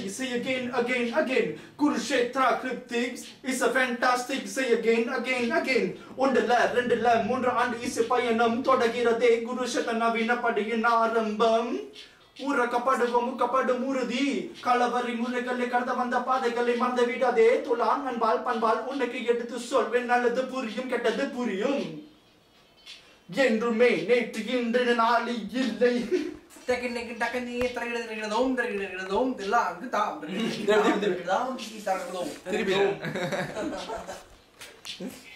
fantastic, say again, again, again. Kurukshetra cryptics is a fantastic, say again, again, again. ஒன்றுல ரெண்டுல மூன்று ஆண்டு இசை பயணம் தொடங்கிறதே குருஷேத்திர நவீன படையின் ஆரம்பம் ஊரக்கப்படுவோம் முக்கப்படும் உறுதி களவரி முறைகளை கடந்த வந்த பாதைகளை மறந்து விடாதே துலான் அன்பால் பண்பால் உனக்கு எடுத்து சொல்வேன் நல்லது புரியும் கெட்டது புரியும் என்றுமே நேற்று இன்று நாளை இல்லை டக்கு டக்கு டக்கு நீ தரகிறது தரகிறதும் தரகிறதும் எல்லாம் அங்கு தாம் திருப்பி, திருப்பி. தரகிறதும் தரகிறதும் திருப்பி